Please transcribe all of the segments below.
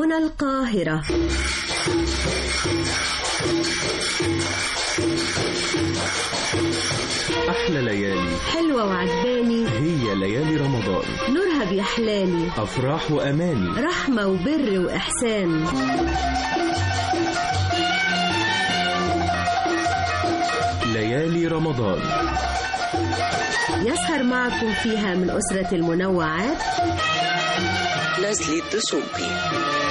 هنا القاهرة أحلى ليالي حلوة وعجباني هي ليالي رمضان نورها بيحلالي أفراح وأماني رحمة وبر وإحسان ليالي رمضان يسهر معكم فيها من أسرة المنوعات نزلي الدسوقي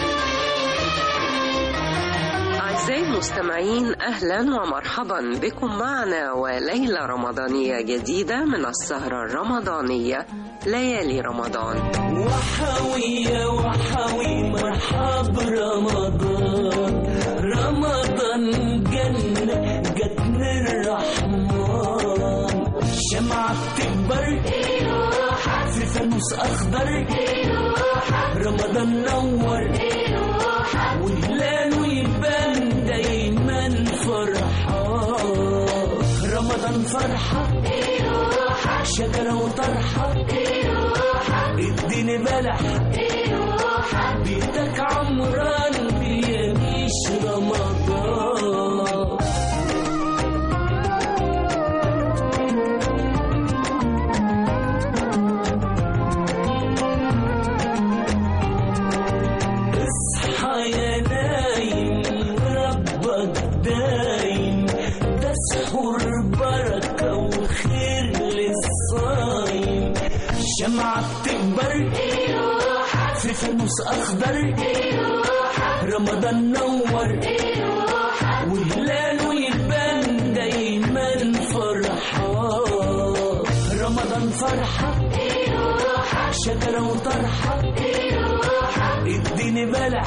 أعزائي المستمعين أهلا ومرحبا بكم معنا وليلة رمضانية جديدة من السهرة الرمضانية ليالي رمضان وحوية وحوي مرحب رمضان رمضان جنة جاتنا الرحمن شمعة بتكبر في فانوس أخضر رمضان نور وهلاله يبان دايما فرحان رمضان فرحة شجرة وطرحة اديني بلح بيتك عمران بيعيش رمضان اصحى يا نايم ربك دايم ده سحور بركة وخير للصايم شمعة بتكبر في فانوس أخضر رمضان نور وهلاله يبان دايما فرحان رمضان فرحة شجرة وطرحة اديني بلح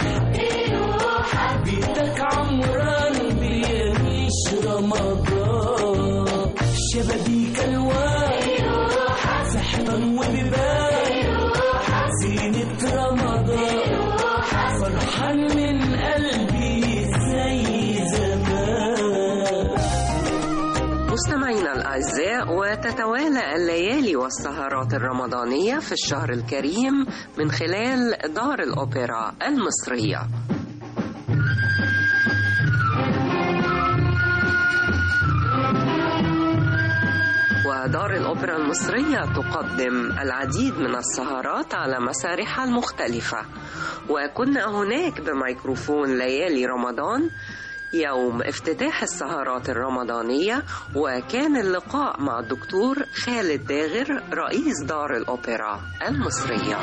بيتك عمران بيعيش رمضان شبابيك الوان في حيطان وبيبان زينة رمضان فرحان من قلبي زي زمان مستمعينا الأعزاء وتتوالى الليالي والسهرات الرمضانية في الشهر الكريم من خلال دار الأوبرا المصرية ودار الأوبرا المصرية تقدم العديد من السهرات على مسارحها المختلفة وكنا هناك بميكروفون ليالي رمضان يوم افتتاح السهرات الرمضانية وكان اللقاء مع الدكتور خالد داغر رئيس دار الأوبرا المصرية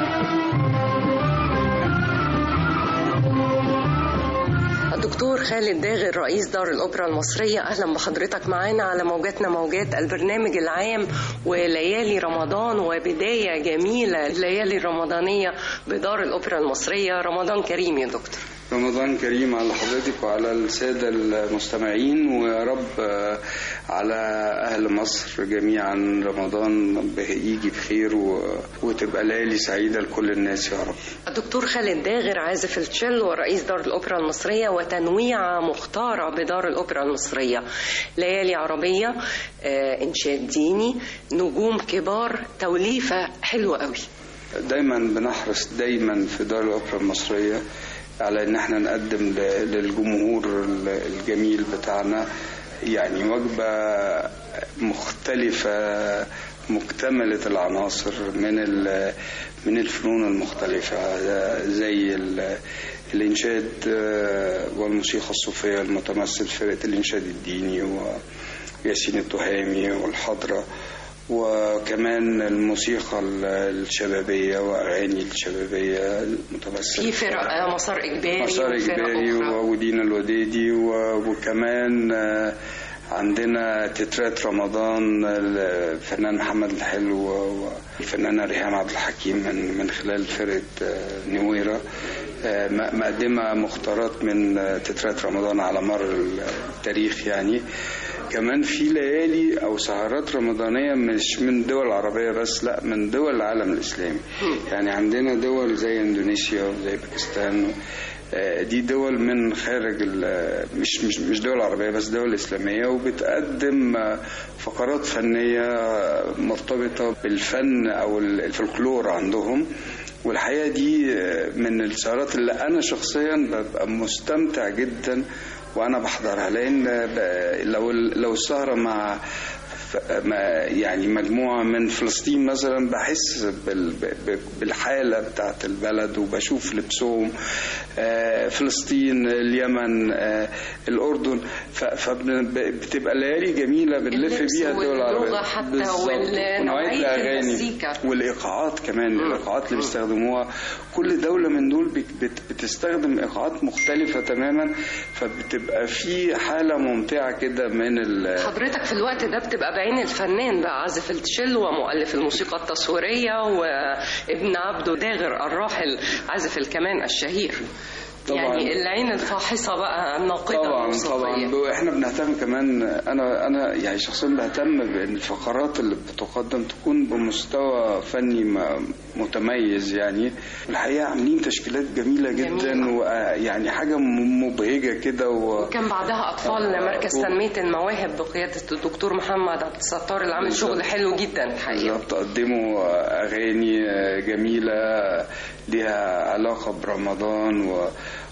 الدكتور خالد داغر رئيس دار الأوبرا المصرية أهلا بحضرتك معانا على موجاتنا موجات البرنامج العام وليالي رمضان وبداية جميلة الليالي الرمضانية بدار الأوبرا المصرية رمضان كريم يا دكتور رمضان كريم على حضرتك وعلى السادة المستمعين ويا رب آه، على أهل مصر جميعا رمضان به- يجي بخير و... وتبقى ليالي سعيدة لكل الناس يا رب الدكتور خالد داغر عازف التشيلو ورئيس دار الأوبرا المصرية وتنويعة مختارة بدار الأوبرا المصرية ليالي عربية آه، إنشاد ديني نجوم كبار توليفة حلوة قوي دايما بنحرص دايما في دار الأوبرا المصرية على ان احنا نقدم ل- للجمهور ال- الجميل بتاعنا يعني وجبة مختلفة مكتملة العناصر من ال- من الفنون المختلفة زي ال- الإنشاد آه، والموسيقى الصوفية المتمثل في فرقة الإنشاد الديني وياسين التهامي والحضرة وكمان الموسيقى ال- الشبابية وأغاني الشبابية المتمثلة في فرق آه، مسار إجباري مسار وفرق إجباري أخرى. ودينا الوديدي و- وكمان آه، عندنا تترات رمضان الفنان محمد الحلو والفنانة ريهام عبد الحكيم من من خلال فرقة آه، نويرة آه، م- مقدمة مختارات من آه، تترات رمضان على مر التاريخ يعني كمان في ليالي او سهرات رمضانيه مش من دول عربيه بس لا من دول العالم الاسلامي يعني عندنا دول زي اندونيسيا وزي باكستان آه، دي دول من خارج ال- مش مش مش دول عربيه بس دول اسلاميه وبتقدم آه، فقرات فنيه مرتبطه بالفن او الفلكلور عندهم والحقيقة دي من السهرات اللي أنا شخصيا ببقى مستمتع جدا وأنا بحضرها لأن ب- لو لو السهرة مع ما يعني مجموعة من فلسطين مثلا بحس بال- ب- بالحالة بتاعت البلد وبشوف لبسهم آه، فلسطين اليمن آه، الأردن فبتبقى ليالي جميلة بنلف اللبس بيها الدول العربية واللغة حتى بالظبط. ونوعية ونوعية الأغاني المزيكا. والإيقاعات كمان الإيقاعات اللي بيستخدموها كل دولة من دول بت- بت- بتستخدم إيقاعات مختلفة تماما فبتبقى في حالة ممتعة كده من ال حضرتك في الوقت ده بتبقى بعين الفنان بقى عازف التشيل ومؤلف الموسيقى التصويرية وابن عبده داغر الراحل عازف الكمان الشهير طبعاً. يعني العين الفاحصة بقى الناقدة طبعا الموسيقية. طبعا ب- احنا بنهتم كمان انا انا يعني شخصيا بهتم بان الفقرات اللي بتقدم تكون بمستوى فني م- متميز يعني الحقيقه عاملين تشكيلات جميله جدا جميلة. ويعني حاجه م- مبهجه كده و... وكان بعدها أطفال مركز و- تنمية المواهب بقيادة الدكتور محمد عبد الستار اللي عامل بالظبط. شغل حلو جدا الحقيقة بالظبط قدموا اغاني جميله ليها علاقه برمضان و...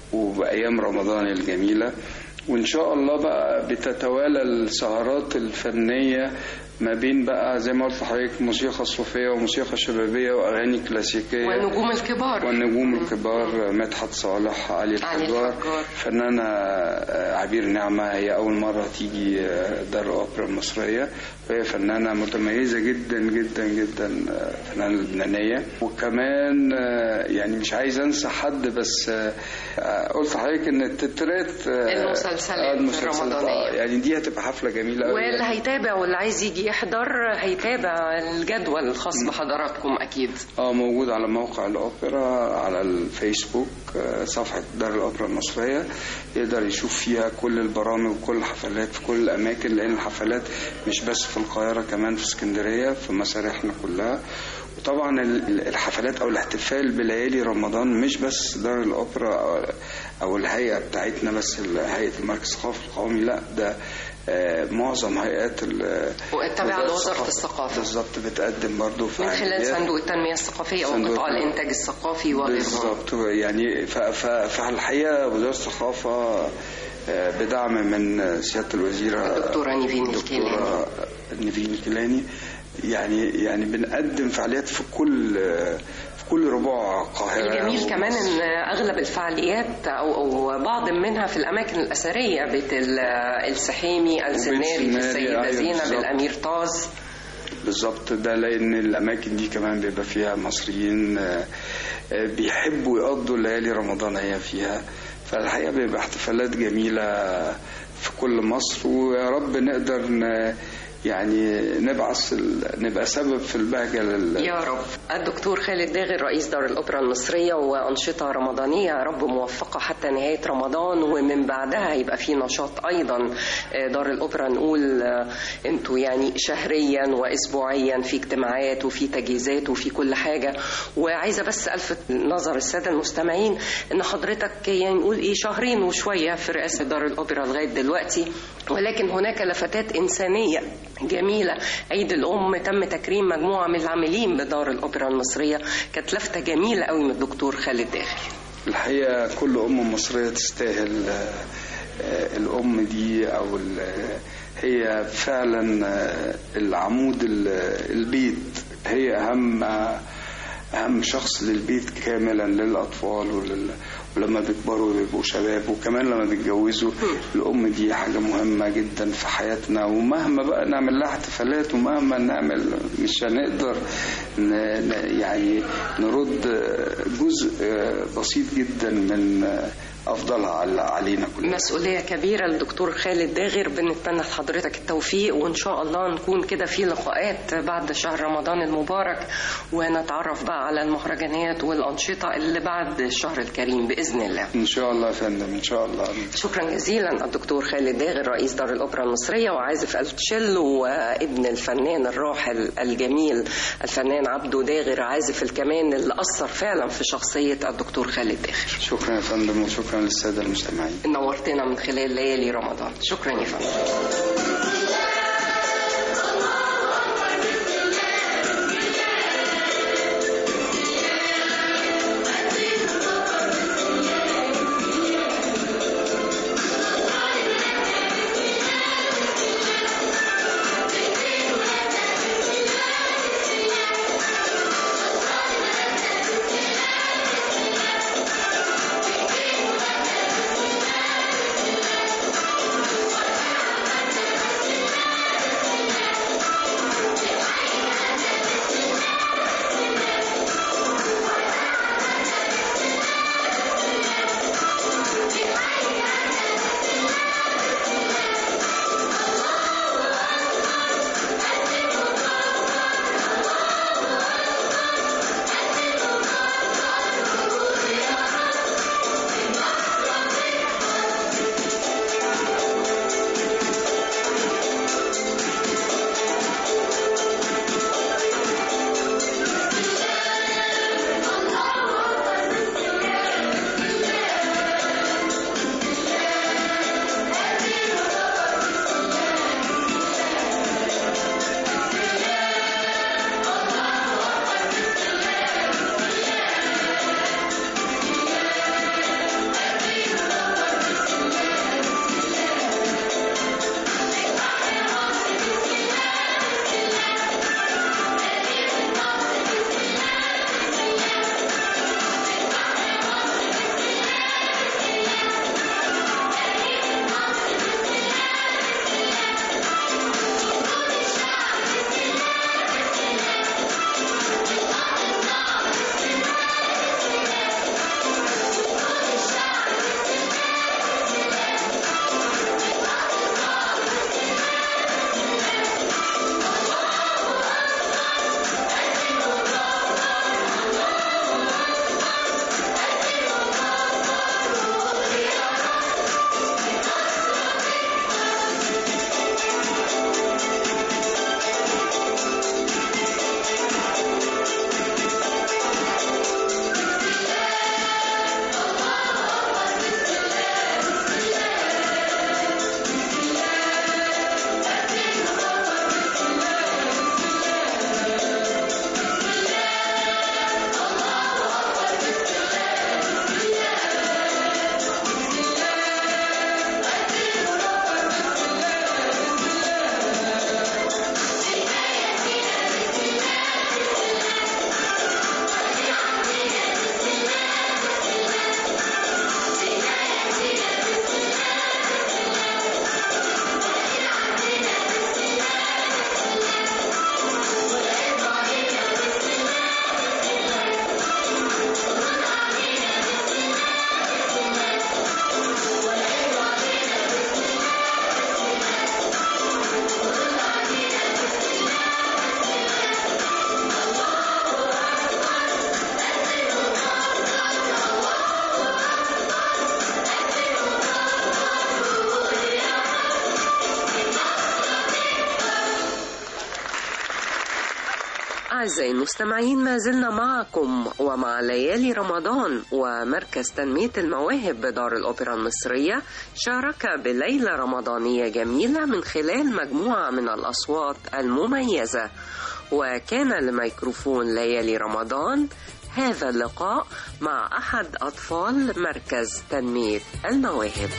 وبايام رمضان الجميله وان شاء الله بقى بتتوالى السهرات الفنيه ما بين بقى زي ما قلت لحضرتك موسيقى صوفيه وموسيقى شبابيه واغاني كلاسيكيه والنجوم الكبار والنجوم الكبار مدحت صالح علي علي الحجار الحجار. فنانة آه، عبير نعمة هي أول مرة تيجي آه، دار الأوبرا المصرية وهي فنانة متميزة جدا جدا جدا آه، فنانة لبنانية وكمان آه، يعني مش عايز أنسى حد بس آه، آه، قلت لحضرتك إن التترات آه، المسلسلات آه، المسلسلات الرمضانية. آه، يعني دي هتبقى حفلة جميلة أوي واللي هيتابع واللي عايز يجي يحضر هيتابع الجدول الخاص بحضراتكم أكيد اه موجود على موقع الأوبرا على الفيسبوك آه، صفحة دار الأوبرا المصرية يقدر يشوف فيها كل البرامج وكل الحفلات في كل الأماكن لأن الحفلات مش بس في القاهرة كمان في اسكندرية في مسارحنا كلها وطبعا ال- الحفلات أو الاحتفال بليالي رمضان مش بس دار الأوبرا أو- أو الهيئة بتاعتنا بس ال- هيئة المركز الثقافي القومي لا ده آه، معظم هيئات ال- والتابعة لوزارة الثقافة. بالظبط بتقدم برضو من خلال فعاليات. صندوق التنمية الثقافية صندوق وقطاع التنمية. الإنتاج الثقافي وغيرها بالظبط يعني ف- ف- فالحقيقه وزاره الثقافه آه، بدعم من سياده الوزيره الدكتورة نيفين الدكتورة نيفين الكيلاني يعني يعني بنقدم فعاليات في كل في كل ربوع القاهره الجميل كمان ومصر. ان اغلب الفعاليات او او بعض منها في الاماكن الاثريه بيت ال- السحيمي الزناري في الزناري، السيده أيوة زينب بالظبط. الامير طاز بالظبط ده لان الاماكن دي كمان بيبقى فيها مصريين آه، آه، بيحبوا يقضوا ليالي رمضان هي فيها فالحقيقه بيبقى احتفالات جميله في كل مصر ويا رب نقدر ن- يعني نبعث ال- نبقى سبب في البهجه لل... يا رب الدكتور خالد داغر رئيس دار الأوبرا المصرية وأنشطة رمضانية يا رب موفقة حتى نهاية رمضان ومن بعدها يبقى في نشاط أيضا آه، دار الأوبرا نقول آه، انتوا يعني شهريا وأسبوعيا في اجتماعات وفي تجهيزات وفي كل حاجة وعايزة بس ألفت نظر السادة المستمعين إن حضرتك يعني نقول إيه شهرين وشوية في رئاسة دار الأوبرا لغاية دلوقتي ولكن هناك لفتات إنسانية جميلة عيد الأم تم تكريم مجموعة من العاملين بدار الأوبرا المصرية كانت لفتة جميلة قوي من الدكتور خالد داخل الحقيقة كل أم مصرية تستاهل آه، آه، الأم دي أو ال- هي فعلا آه، العمود ال- البيت هي أهم أهم شخص للبيت كاملا للأطفال ولل ولما بيكبروا بيبقوا شباب وكمان لما بيتجوزوا الأم دي حاجة مهمة جدا في حياتنا ومهما بقى نعمل لها احتفالات ومهما نعمل مش هنقدر ن... ن... يعني نرد جزء بسيط جدا من أفضلها على- علينا كلنا مسؤولية كبيرة للدكتور خالد داغر بنتمنى لحضرتك التوفيق وإن شاء الله نكون كده في لقاءات بعد شهر رمضان المبارك ونتعرف بقى على المهرجانات والأنشطة اللي بعد الشهر الكريم بإذن الله إن شاء الله يا فندم إن شاء الله شكرا جزيلا الدكتور خالد داغر رئيس دار الأوبرا المصرية وعازف التشيل وابن الفنان الراحل الجميل الفنان عبده داغر عازف الكمان اللي أثر فعلا في شخصية الدكتور خالد داغر شكرا يا فندم وشكرا للسادة المستمعين نورتنا من خلال ليالي رمضان شكرا يا فندم أعزائي المستمعين ما زلنا معكم ومع ليالي رمضان ومركز تنمية المواهب بدار الأوبرا المصرية شارك بليلة رمضانية جميلة من خلال مجموعة من الأصوات المميزة وكان لميكروفون ليالي رمضان هذا اللقاء مع أحد أطفال مركز تنمية المواهب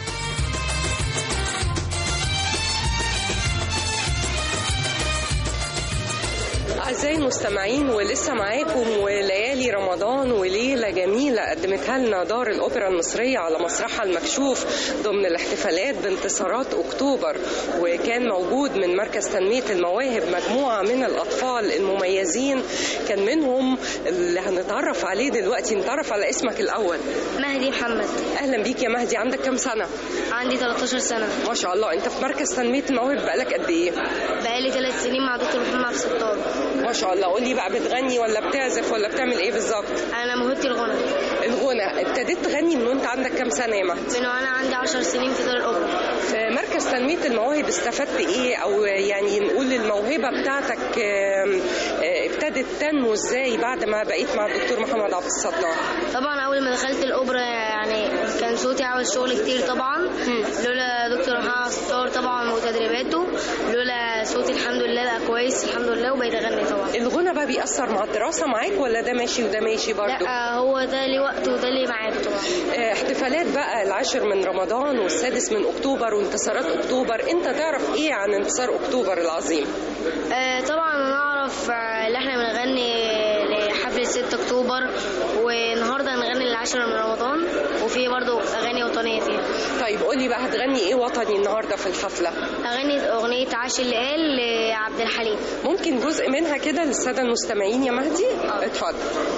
أعزائي المستمعين ولسه معاكم وليالي رمضان وليلة جميلة قدمتها لنا دار الأوبرا المصرية على مسرحها المكشوف ضمن الاحتفالات بانتصارات أكتوبر وكان موجود من مركز تنمية المواهب مجموعة من الأطفال المميزين كان منهم اللي هنتعرف عليه دلوقتي نتعرف على اسمك الأول مهدي محمد أهلا بيك يا مهدي عندك كام سنة؟ عندي 13 سنة ما شاء الله أنت في مركز تنمية المواهب بقالك قد إيه؟ بقالي ثلاث سنين مع دكتور محمد عبد الستار ما شاء الله قولي بقى بتغني ولا بتعزف ولا بتعمل ايه بالظبط أنا موهبتي الغنى الغنى ابتديت تغني من وانت عندك كام سنه يا مهدي من وأنا عندي 10 سنين في دار الأوبرا في مركز تنميه المواهب استفدت ايه او يعني نقول الموهبه بتاعتك آم، آه، ابتدت تنمو ازاي بعد ما بقيت مع الدكتور محمد عبد الستار طبعا أول ما دخلت الأوبرا يعني كان صوتي عاوز شغل كتير طبعا لولا دكتور محمد عبد الستار طبعا وتدريباته لولا صوتي الحمد لله بقى كويس الحمد لله وبقيت أغني طبعا الغنى بقى بيأثر مع الدراسه معاك ولا ده ماشي وده ماشي برضه لا هو ده ليه وقت وده ليه معاد طبعا آه، احتفالات بقى العاشر من رمضان والسادس من اكتوبر وانتصارات اكتوبر انت تعرف ايه عن انتصار اكتوبر العظيم آه، طبعا انا اعرف آه، ان احنا بنغني لحفله 6 اكتوبر والنهارده هنغني للعاشر من رمضان وفي برضو اغاني وطنيه فيها طيب قولي بقى هتغني ايه وطني النهارده في الحفله اغني اغنيه عاش اللي قال لعبد الحليم ممكن جزء منها كده للساده المستمعين يا مهدي اتفضل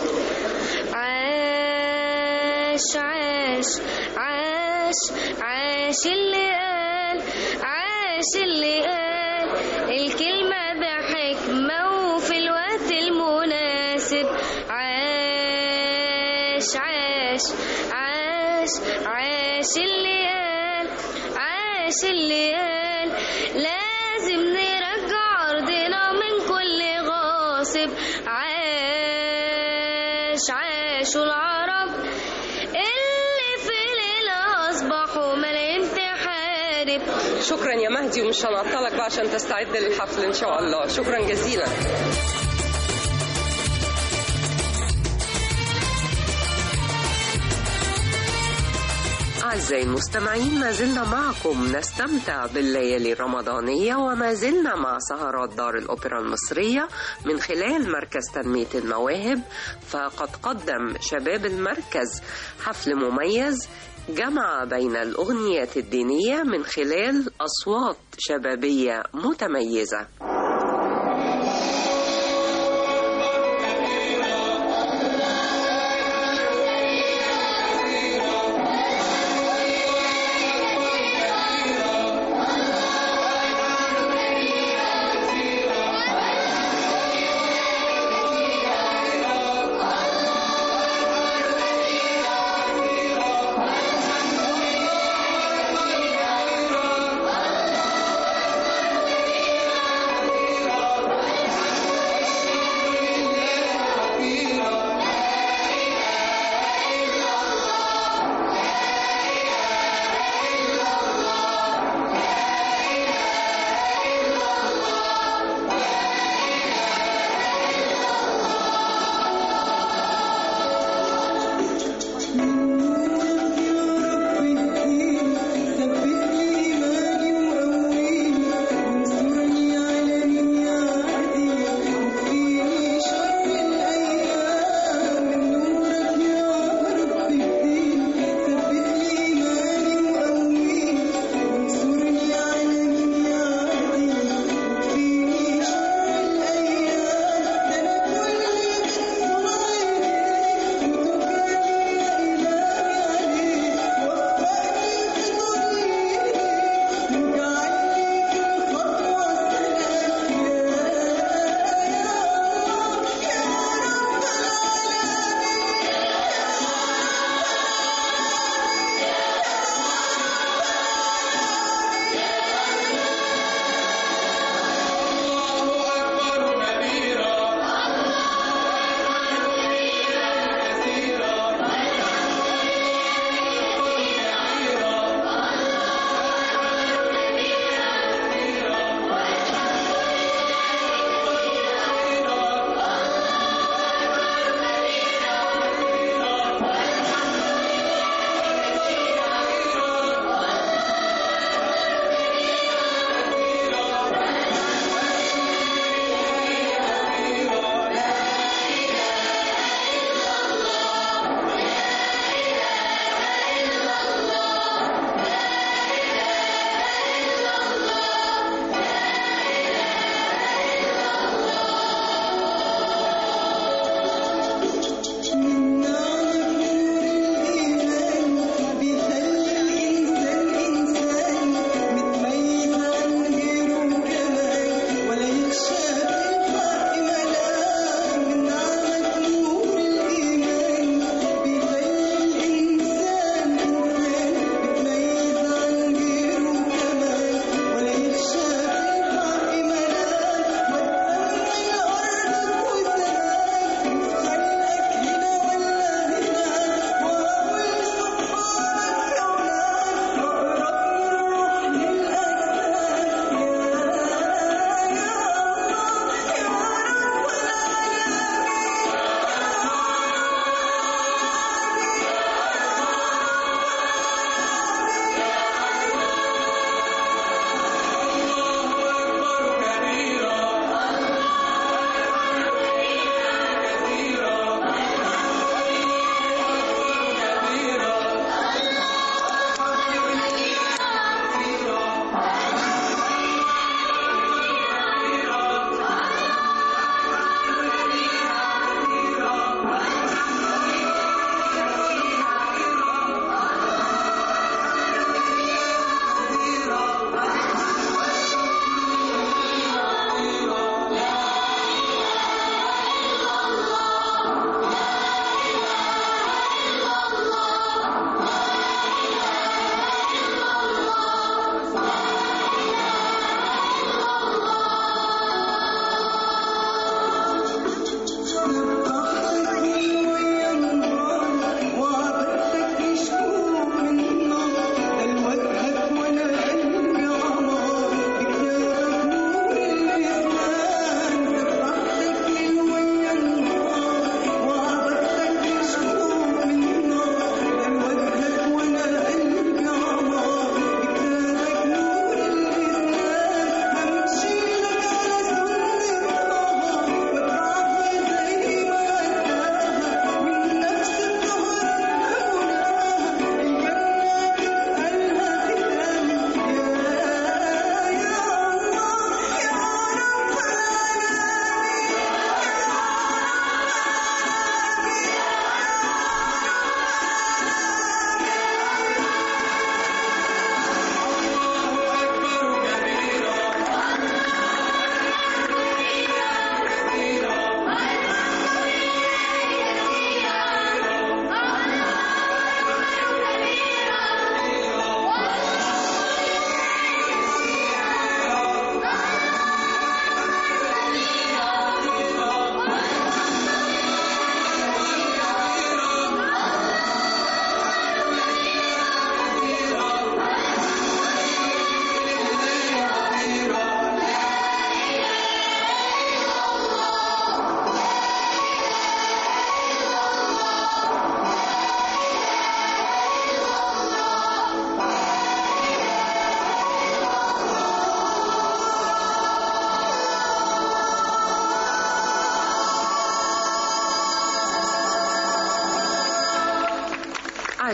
عاش عاش عاش عاش اللي قال عاش اللي قال الكلمة بحكمة وفي الوقت المناسب عاش عاش عاش عاش اللي قال عاش اللي قال لازم نرجع أرضنا من كل غاصب عاش عاشوا العرب اللي في ليلة أصبحوا ملايين تحارب شكرا يا مهدي ومش هنعطلك بقى عشان تستعد للحفل ان شاء الله شكرا جزيلا أعزائي المستمعين ما زلنا معكم نستمتع بالليالي الرمضانية وما زلنا مع سهرات دار الأوبرا المصرية من خلال مركز تنمية المواهب فقد قدم شباب المركز حفل مميز جمع بين الأغنيات الدينية من خلال أصوات شبابية متميزة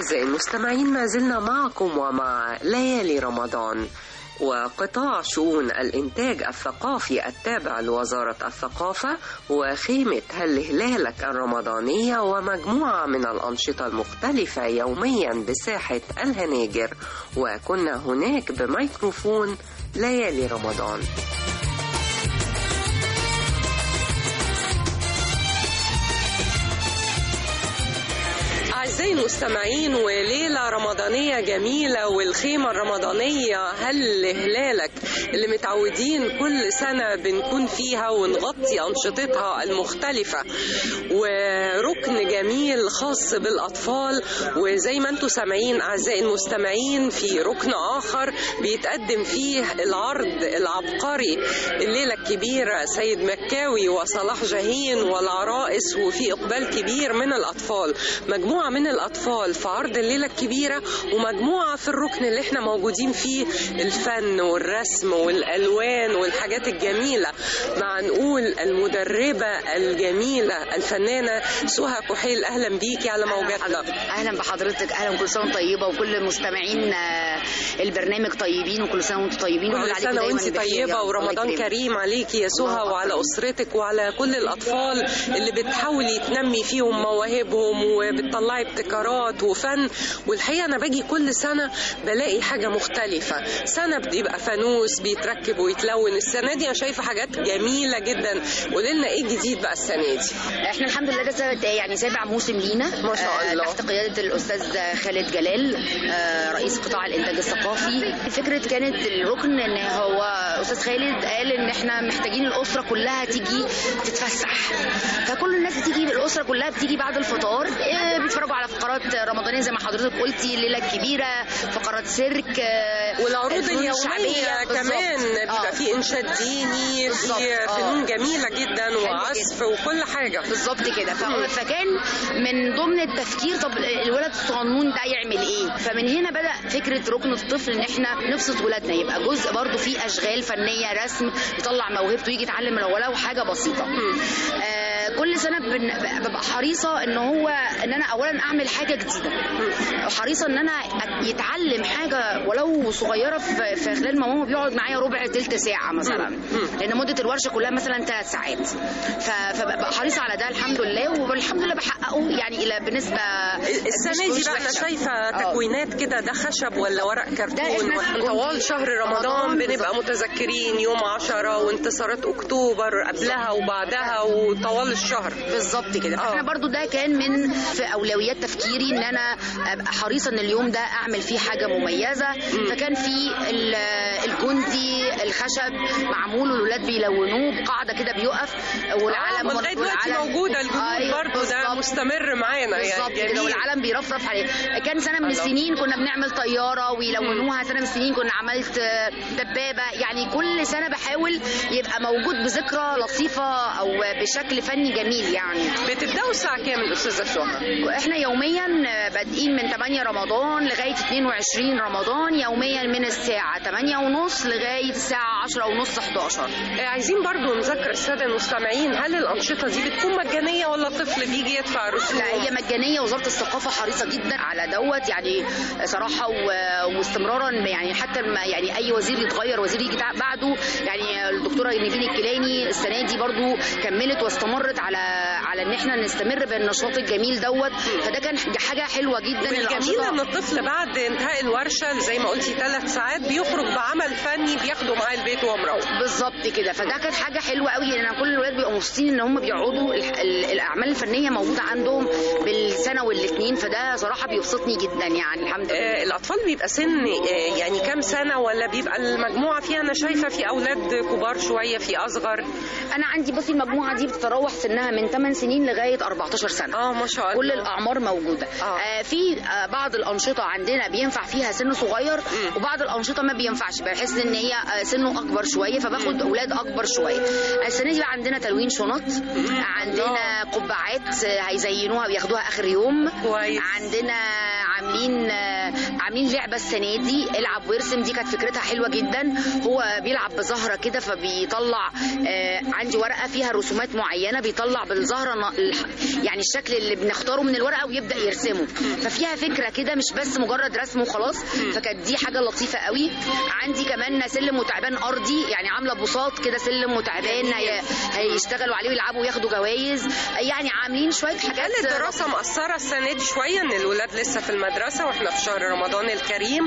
أعزائي المستمعين ما زلنا معكم ومع ليالي رمضان وقطاع شؤون الإنتاج الثقافي التابع لوزارة الثقافة وخيمة هل هلالك الرمضانية ومجموعة من الأنشطة المختلفة يوميا بساحة الهناجر وكنا هناك بميكروفون ليالي رمضان أعزائي المستمعين وليلة رمضانية جميلة والخيمة الرمضانية هل هلالك اللي متعودين كل سنة بنكون فيها ونغطي أنشطتها المختلفة وركن جميل خاص بالأطفال وزي ما انتم سامعين أعزائي المستمعين في ركن آخر بيتقدم فيه العرض العبقري الليلة الكبيرة سيد مكاوي وصلاح جاهين والعرائس وفي إقبال كبير من الأطفال مجموعة من الأطفال في عرض الليلة الكبيرة ومجموعة في الركن اللي احنا موجودين فيه الفن والرسم والألوان والحاجات الجميلة مع نقول المدربة الجميلة الفنانة سهى كحيل أهلا بيكي على موجاتنا اهلا بحضرتك اهلا كل سنه وانت طيبه وكل مستمعين آه، البرنامج طيبين وكل سنه وانتم طيبين كل ونقول عليكم سنة دايماً وانت بخير يا طيبة رب. ورمضان الله يكرمك. كريم عليكي يا سهى وعلى أسرتك وعلى كل الأطفال اللي بتحاولي تنمي فيهم مواهبهم وبتطلعي ابتكارات وفن والحقيقة أنا باجي كل سنة بلاقي حاجة مختلفة سنة بيبقى فانوس بيتركب ويتلون السنة دي أنا شايفة حاجات جميلة جدا قولي لنا إيه جديد بقى السنة دي احنا الحمد لله ده سبب- يعني سابع موسم لينا ما شاء آه، الله. تحت قياده الاستاذ خالد جلال آه، رئيس قطاع الانتاج الثقافي فكره كانت الركن ان هو استاذ خالد قال ان احنا محتاجين الاسره كلها تيجي تتفسح فكل الناس بتيجي الاسره كلها بتيجي بعد الفطار آه، بيتفرجوا على فقرات رمضانيه زي ما حضرتك قلتي الليله الكبيره فقرات سيرك آه، والعروض الفنون اليومية الشعبية. بالظبط. كمان بيبقى آه. في إنشاد ديني بالظبط. في آه. فنون جميلة جدا وعزف وكل حاجة بالظبط كده ف- فكان من ضمن التفكير طب الولد الصغنون ده يعمل ايه فمن هنا بدا فكره ركن الطفل ان احنا نبسط ولادنا يبقى جزء برضو فيه اشغال فنيه رسم يطلع موهبته يجي يتعلم من ولو حاجه بسيطه آه كل سنه بن- ببقى حريصه ان هو ان انا اولا اعمل حاجه جديده حريصه ان انا أت- يتعلم حاجه ولو صغيره في, في خلال ما هو بيقعد معايا ربع تلت ساعه مثلا لان مده الورشه كلها مثلا ثلاث ساعات ف- فببقى حريصه على ده الحمد لله والحمد لله بحققه يعني الى بنسبه السنة مش- دي مش بقى أنا وحشة. شايفة آه. تكوينات كده ده خشب ولا ورق ده كرتون إحنا واحنا كنت- طوال شهر رمضان رمضان بنبقى بالظبط. متذكرين يوم عشرة وانتصارات أكتوبر قبلها وبعدها وطوال الشهر بالظبط كده آه. فاحنا برضو ده كان من في اولويات تفكيري ان انا ابقى حريصه ان اليوم ده اعمل فيه حاجه مميزه فكان في ال- الجندي الخشب معمول والولاد بيلونوه بقاعده كده بيقف والعلم آه، لغاية دلوقتي والعلم- موجودة الجنود أيوة، برضو ده بالظبط. مستمر معانا بالظبط يعني كده جميل والعلم بيرفرف عليه كان سنه من الله. السنين كنا بنعمل طياره ويلونوها سنه من السنين كنا عملت آه، دبابه يعني كل سنه بحاول يبقى موجود بذكرى لطيفه او بشكل فني جميل يعني بتبدأوا الساعة كام الأستاذة سهى؟ احنا يوميا بادئين من 8 رمضان لغايه 22 رمضان يوميا من الساعه 8 ونص لغايه الساعه 10 ونص 11 آه، عايزين برضو نذكر السادة المستمعين هل الأنشطة دي بتكون مجانية ولا الطفل بيجي يدفع رسوم؟ لا هي مجانيه وزاره الثقافه حريصه جدا على دوت يعني صراحه و- واستمرارا يعني حتى ما يعني اي وزير يتغير وزير يجي تع- بعده يعني الدكتوره نيفين الكيلاني السنه دي برضو كملت واستمرت على على ان احنا نستمر بالنشاط الجميل دوت فده كان حاجه حلوه جدا الجميل ان الطفل بعد انتهاء الورشه زي ما قلتي ثلاث ساعات بيخرج بعمل فني بياخده معاه البيت وهو مروح بالظبط كده فده كانت حاجه حلوه قوي لان كل الولاد بيبقوا مبسوطين ان هم بيقعدوا ال- ال- الاعمال الفنيه موجوده عندهم بالسنه والاثنين فده صراحه بيبسطني جدا يعني الحمد لله آه، الاطفال بيبقى سن آه، يعني كام سنه ولا بيبقى المجموعه فيها انا شايفه في اولاد كبار شويه في اصغر انا عندي بصي المجموعه دي بتتراوح سنها من 8 سنين لغايه 14 سنه اه ما شاء الله كل الاعمار موجوده آه. آه في آه بعض الانشطه عندنا بينفع فيها سن صغير وبعض الانشطه ما بينفعش بحس ان هي آه سنه اكبر شويه فباخد اولاد اكبر شويه السنه دي بقى عندنا تلوين شنط عندنا قبعات آه، هيزينوها بياخدوها اخر يوم كويس. عندنا عاملين آه، عاملين لعبه السنه دي العب وارسم دي كانت فكرتها حلوه جدا هو بيلعب بزهره كده فبيطلع آه عندي ورقه فيها رسومات معينه بيطلع بالزهره ن- الح- يعني الشكل اللي بنختاره من الورقه ويبدا يرسمه ففيها فكره كده مش بس مجرد رسم وخلاص فكانت دي حاجه لطيفه قوي عندي كمان سلم وتعبان ارضي يعني عامله بساط كده سلم وتعبان هي... هيشتغلوا عليه ويلعبوا وياخدوا جوائز يعني عاملين شويه حاجات هل الدراسة مأثرة السنة دي شوية إن الولاد لسه في المدرسة وإحنا في شهر رمضان الكريم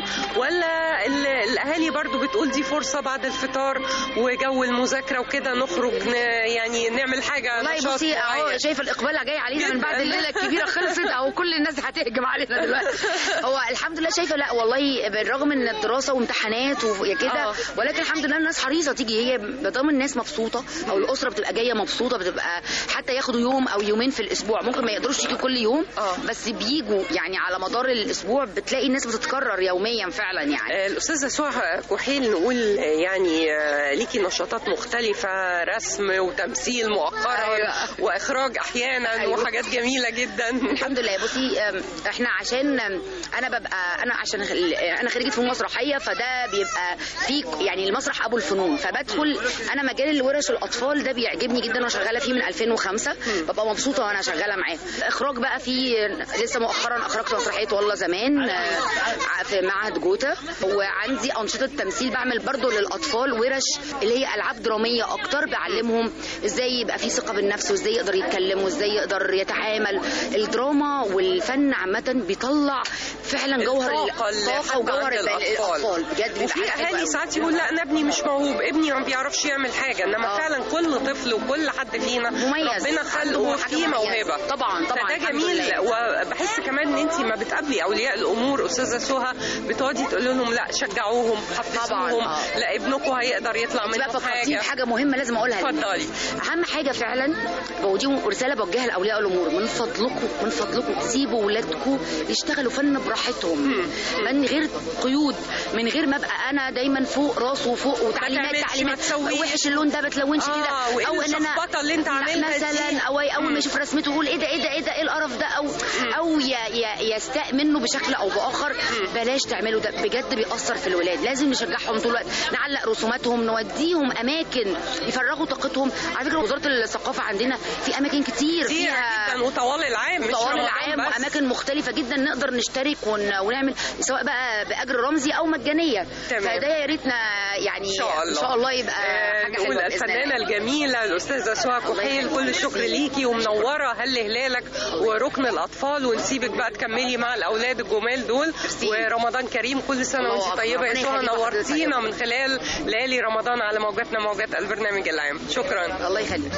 ولا ال- الأهالي برضو بتقول دي فرصة بعد الفطار وجو المذاكرة وكده نخرج ن... يعني نعمل حاجة والله نشاط بصي اهو معين. شايفه الاقبال جاي علينا من بعد جداً. الليله الكبيره خلصت اهو كل الناس هتهجم علينا دلوقتي هو الحمد لله شايفه لا والله بالرغم من الدراسه وامتحانات وكده آه. ولكن الحمد لله الناس حريصه تيجي هي بدام الناس مبسوطه او الاسره بتبقى جايه مبسوطه بتبقى حتى ياخدوا يوم او يومين في الاسبوع ممكن ما يقدروش يجوا كل يوم آه. بس بيجوا يعني على مدار الاسبوع بتلاقي الناس بتتكرر يوميا فعلا يعني آه، الأستاذة سهى كحيل نقول آه، يعني آه، ليكي نشاطات مختلفة رسم وتمثيل مؤخرا أيوة. وإخراج أحيانا أيوة. وحاجات جميلة جدا الحمد لله بصي أم، احنا عشان أم، انا ببقى انا عشان خل- انا خريجه فنون مسرحيه فده بيبقى في يعني المسرح ابو الفنون فبدخل انا مجال الورش الاطفال ده بيعجبني جدا وانا شغاله فيه من 2005 ببقى مبسوطه وانا شغاله معاه اخراج بقى في لسه مؤخرا اخرجت مسرحيه والله زمان آه، ع- في معهد جوتا وعندي انشطه تمثيل بعمل برضو للاطفال ورش اللي هي العاب دراميه اكتر بعلمهم ازاي يبقى في ثقه بالنفس وازاي يقدر يتكلم وازاي يقدر يتعامل الدراما والفن عامه بيطلع فعلا جوهر الطاقة اللي الطاقه حتى وجوهر عند الب- الاطفال بجد بيبقى وفي حاجة حلوة اهالي أوي. ساعات يقول لا انا ابني مش موهوب ابني ما بيعرفش يعمل حاجه انما آه. فعلا كل طفل وكل حد فينا مميز. ربنا خلقه عنده حاجة فيه مميزة. موهبه طبعا طبعا فده الحمد جميل لله. وبحس كمان ان انت ما بتقابلي اولياء الامور استاذه سهى بتقعدي تقولي لهم لا شجعوهم حفزوهم طبعاً، آه. لا ابنكم هيقدر يطلع انت بقى منه فكرتيني حاجه بحاجه مهمه لازم اقولها لك. اتفضلي اهم حاجه فعلا بوديهم رساله بوجهها لاولياء الامور من فضلكم من فضلكم سيبوا ولادكم يشتغلوا فن براحتهم من غير قيود من غير ما ابقى انا دايما فوق راسه وفوق وتعليمات تعملش، ما تعليمات تسويش. وحش اللون ده ما تلونش آه، كده وإيه او ان انا الشخبطة اللي انت عاملها دي؟ مثلا او اول ما يشوف رسمته يقول ايه ده ايه ده ايه ده ايه القرف ده او او ي- ي- يستاء منه بشكل او باخر بلاش تعملوا ده بجد بيأثر في الولاد لازم نشجعهم طول الوقت نعلق رسوماتهم نوديهم اماكن يفرغوا طاقتهم على فكره وزاره الثقافه عندنا في اماكن كتير كتير فيها جدا وطوال العام مش طوال رمضان العام بس. واماكن مختلفه جدا نقدر نشترك ون... ونعمل سواء بقى باجر رمزي او مجانيه تمام. فده يا ريتنا يعني ان شاء الله ان شاء الله يبقى آه، حاجه نقول حلوه بإذن الفنانه الله. الجميله الاستاذه سهى كحيل كل الشكر ليكي ومنوره هل هلالك وركن الاطفال ونسيبك بقى تكملي مع الاولاد الجمال دول ورمضان كريم كل سنه الله وانت أكبر. طيبه يا ربنا سهى يخليك وحضرتك نورتينا طيبة. من خلال ليالي رمضان على موجاتنا موجات البرنامج العام شكرا الله يخليك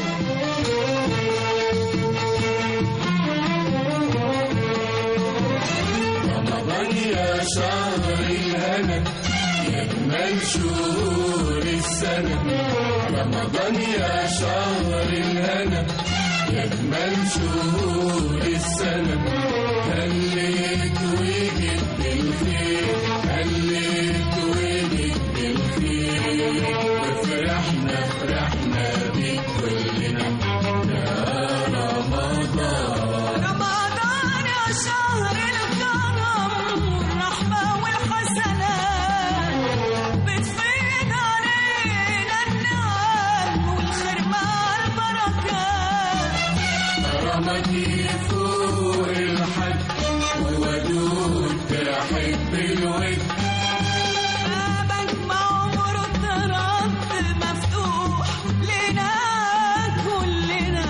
رمضان يا شهر الهنا يجمل شهور السنة رمضان يا شهر الهنا يجمل شهور السنة هليت وجد بالخير هليت وجد بالخير وفرحنا فرحنا بيك كلنا يا رمضان رمضان يا شهر الكرم والرحمة والحسنات بتفيض علينا النعم والخير مع البركات رمضي فوق الحد وودود تحب الود بابك بعمره التراب مفتوح لنا كلنا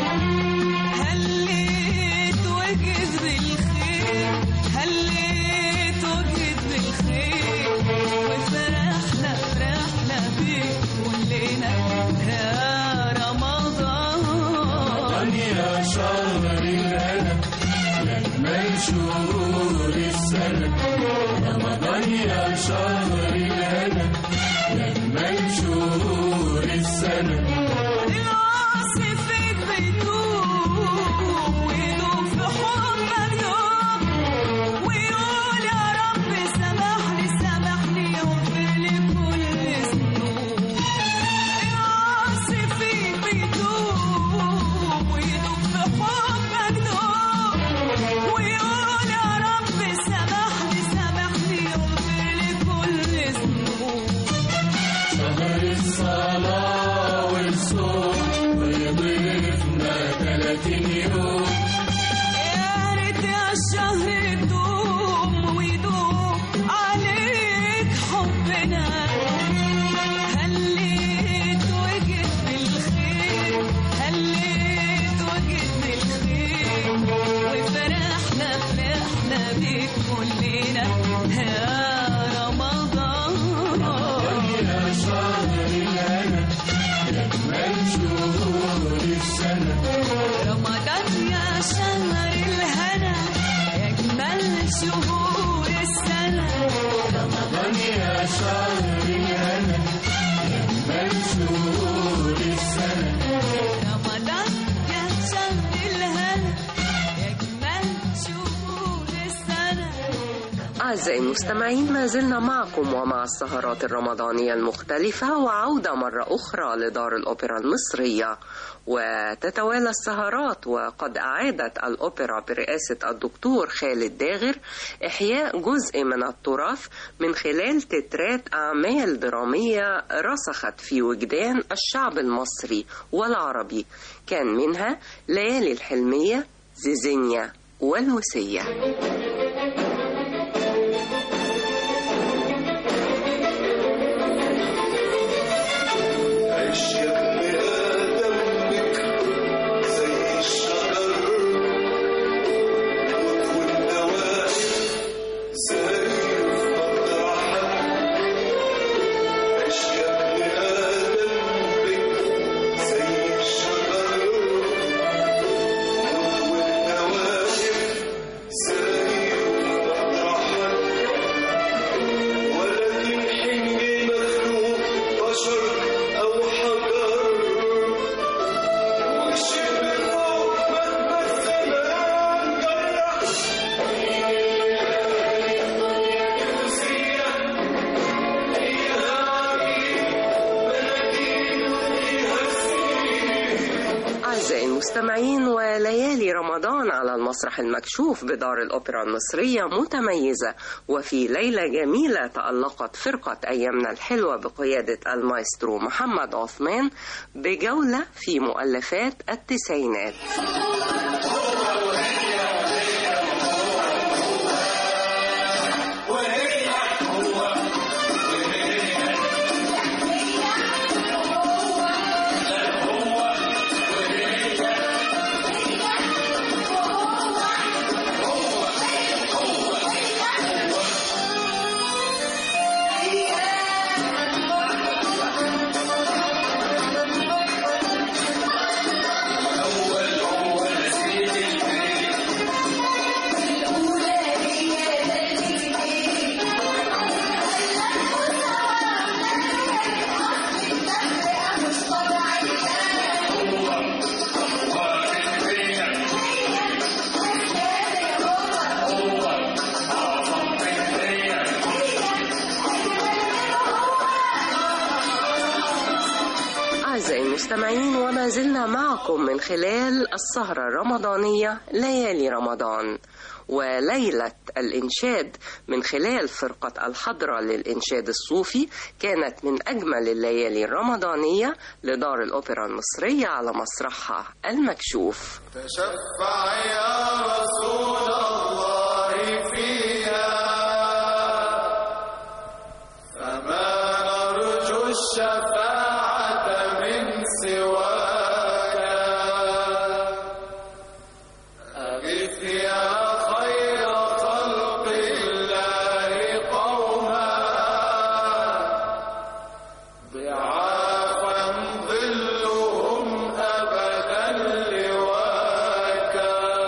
هليت وجد بالخير هليت وجد بالخير وفرحنا فرحنا بيك كلنا يا رمضان رمضان يا شهر الهنا يجمل شهور السنة رمضان يا شهر الهنا يجمل شهور السنة العاصي فيك بيدوب ويدوب في حبك دوب ويقول يا رب سامحني سامحني واغفر لي كل ذنوب العاصي فيك بيدوب ويدوب في حبك دوب ويقول يا رب سامحني شهر الهنا أجمل شهور السنة رمضان يا شهر الهنا يا جمال شهور السنة أعزائي المستمعين ما زلنا معكم ومع السهرات الرمضانية المختلفة وعودة مرة أخرى لدار الأوبرا المصرية وتتوالى السهرات وقد أعادت الأوبرا برئاسة الدكتور خالد داغر إحياء جزء من التراث من خلال تترات أعمال درامية رسخت في وجدان الشعب المصري والعربي كان منها ليالي الحلمية زيزينيا والوسية عيش يا ابن آدم بك زي الشجر وانت واقف زي مطرحك عيش يا ابن آدم بك زي الشجر وانت واقف زي مطرحك ولكن حني مخلوق بشر أو حجر والشبه فوق ما تمثل جرح أعزائي المستمعين وليالي رمضان على المسرح المكشوف بدار الأوبرا المصرية متميزة وفي ليلة جميلة تألقت فرقة أيامنا الحلوة بقيادة المايسترو محمد عثمان بجولة في مؤلفات التسعينات أعزائي المستمعين وما زلنا معكم من خلال السهرة الرمضانية ليالي رمضان وليلة الإنشاد من خلال فرقة الحضرة للإنشاد الصوفي كانت من أجمل الليالي الرمضانية لدار الأوبرا المصرية على مسرحها المكشوف تشفع يا رسول الله فيها فما نرجو الشفاعة من سواك أغث يا خير خلق الله قوما ضعافا ظلهم أبدا لواك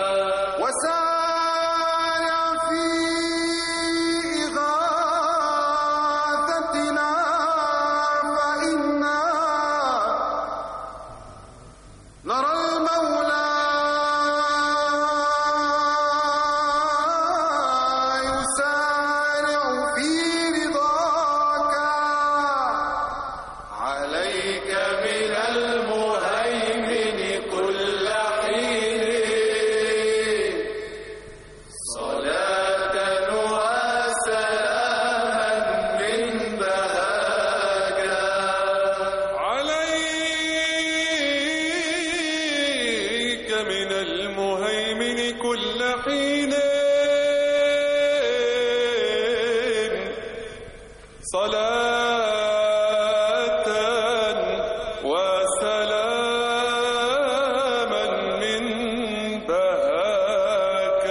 وسارع في إغاثتنا فإنا نرى المولى يسارع في رضاك عليك من المهيمن كل حين صلاة وسلاما من بهاك عليك من المهيمن كل حين صلاة وسلاما من بهاك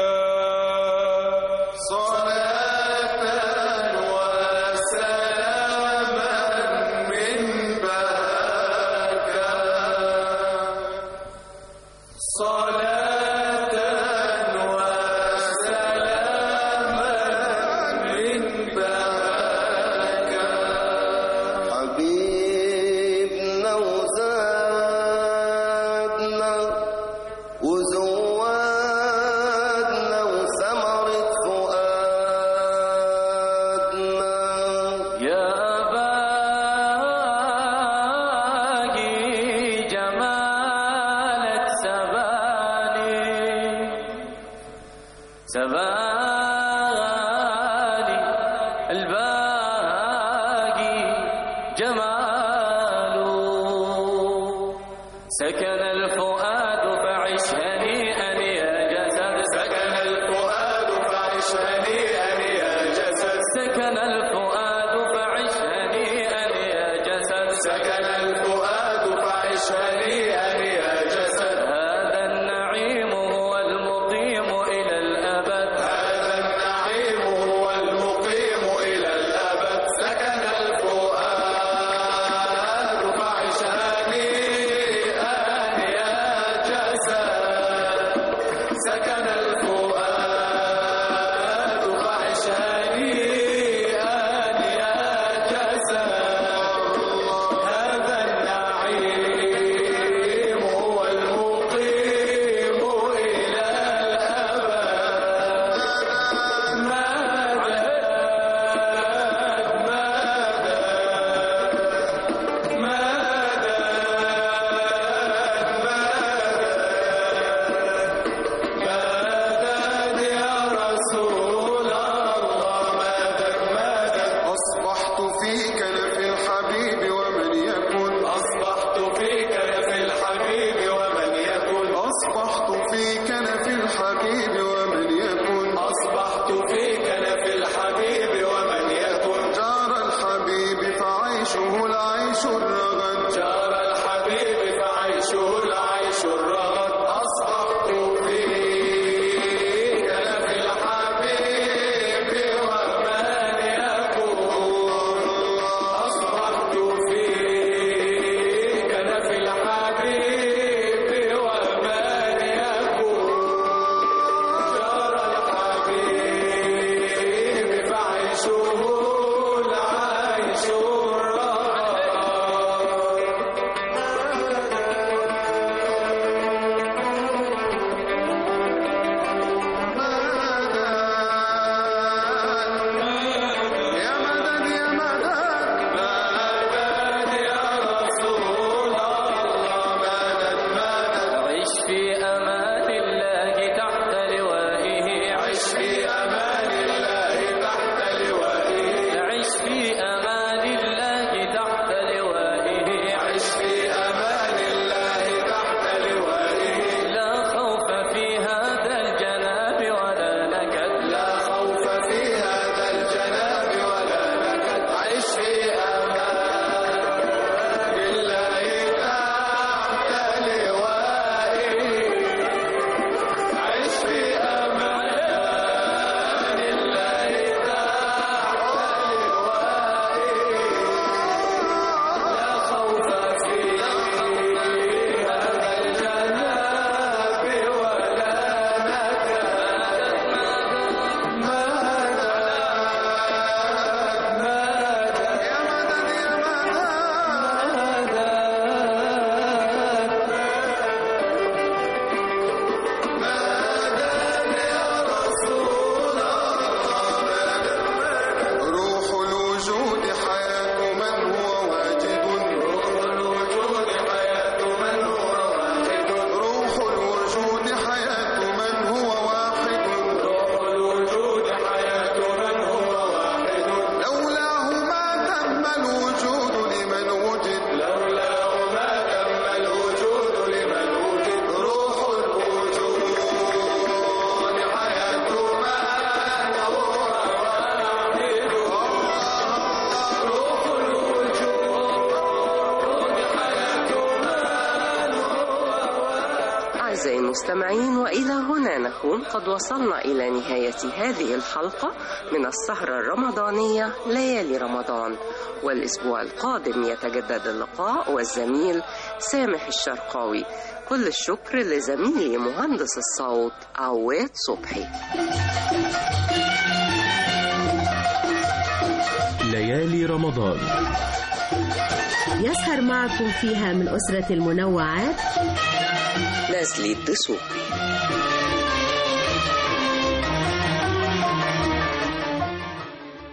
صلاة وسلاما من بهاك صلاة وسلاما من بهاك الباقي جماله سكن الفؤاد فعش هنيئا يا جسد سكن الفؤاد فعش هنيئا يا جسد سكن الفؤاد فعش هنيئا يا جسد سكن الفؤاد فعش هنيئا يا جسد هذا النعيم هو المقيم إلى الأبد هذا النعيم هو المقيم إلى الأبد سكن الفؤاد فعش هنيئا يا جسد سكن الفؤاد فعش هنيئا يا جسد هذا النعيم هو المقيم إلى الأبد مدد يا رسول الله مدد مدد أصبحت في كنف الحبيب ومن يكن أصبحت في كنف الحبيب ومن يكن أصبحت في كنف الحبيب ومن يكن أصبحت في كنف الحبيب ومن يكن جار الحبيب فعيشه العيش الرغد جار الحبيب فعيشه العيش الرغد أصبحت في كنف الحبيب ومن يكون أصبحت في كنف الحبيب ومن يكون جار الحبيب فعيشه العيش الرغد يا مدد يا مدد مدد يا رسول الله مدد مدد عش في أمان الله تحت لوائه عش في أمان الله تحت لوائه عش في أمان الله تحت لوائه عش في أمان الله تحت لوائه لا خوف في هذا الجناب ولا نكد لا خوف في هذا الجناب ولا نكد عش في أمان الله تحت لوائه عش في أمان الله تحت لوائه لا خوف في هذا الجناب ولا نكد يا مدد يا مدد روح الوجود حياة من هو واجد روح الوجود حياة من هو واحد روح الوجود حياة من هو واحد روح الوجود حياة من هو واحد لولاه ما تم الوجود لمن وجد لولاه ما تم الوجود لمن وجد روح الوجود حياة من هو واحد روح الوجود حياة من هو أعزائي المستمعين وإلى هنا نكون قد وصلنا إلى نهاية هذه الحلقة من السهرة الرمضانية ليالي رمضان والأسبوع القادم يتجدد اللقاء والزميل سامح الشرقاوي كل الشكر لزميلي مهندس الصوت عواد صبحي ليالي رمضان يسهر معكم فيها من أسرة المنوعات نازلي الدسوقي